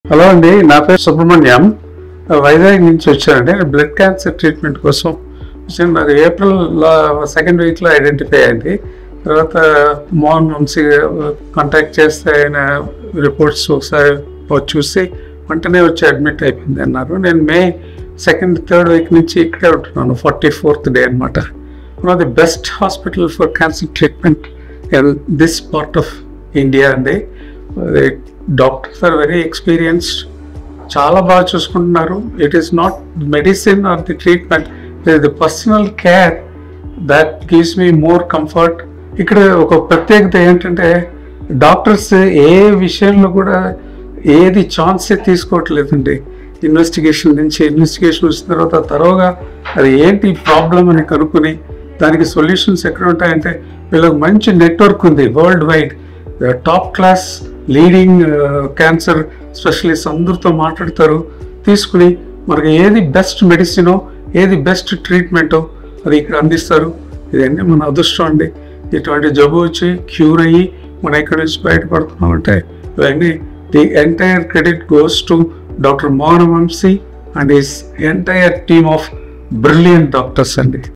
hello అండి నా పేరు సుబ్రహ్మణ్యం వైజాగ్ నుంచి వచ్చానండి నేను బ్లడ్ క్యాన్సర్ ట్రీట్మెంట్ కోసం వచ్చాను నాకు ఏప్రిల్ సెకండ్ వీక్లో ఐడెంటిఫై అయింది తర్వాత మోహన్ వంశీ కాంటాక్ట్ చేస్తే ఆయన రిపోర్ట్స్ ఒకసారి చూసి వెంటనే వచ్చి అడ్మిట్ అయిపోయింది అన్నారు నేను మే సెకండ్ థర్డ్ వీక్ నుంచి ఇక్కడే ఉంటున్నాను ఫార్టీ ఫోర్త్ డే అనమాట one of the best hospital for cancer treatment in this part of India అండి డాక్టర్స్ ఆర్ వెరీ ఎక్స్పీరియన్స్డ్ చాలా బాగా చూసుకుంటున్నారు it is not medicine or the treatment the personal care that gives me more comfort ఇక్కడ ఒక ప్రత్యేకత ఏంటంటే doctors ఏ విషయంలో కూడా ఏది ఛాన్సే తీసుకోవట్లేదండి ఇన్వెస్టిగేషన్ నుంచి ఇన్వెస్టిగేషన్ వచ్చిన తర్వాత తరువుగా అది ఏంటి ప్రాబ్లం అని కనుక్కొని దానికి సొల్యూషన్స్ ఎక్కడ ఉంటాయంటే వీళ్ళకి మంచి నెట్వర్క్ ఉంది world wide top class leading cancer specialist అందరితో మాట్లాడతారు తీసుకుని మనకి ఏది బెస్ట్ మెడిసినో ఏది బెస్ట్ ట్రీట్మెంటో అది ఇక్కడ అందిస్తారు ఇదండి మన అదృష్టం అండి ఇటువంటి జబ్బు వచ్చి క్యూర్ అయ్యి మనం ఇక్కడ నుంచి బయటపడుతున్నామంటే ఇవన్నీ the entire credit goes to doctor Mohan Vamshi and his entire team of brilliant doctors అండి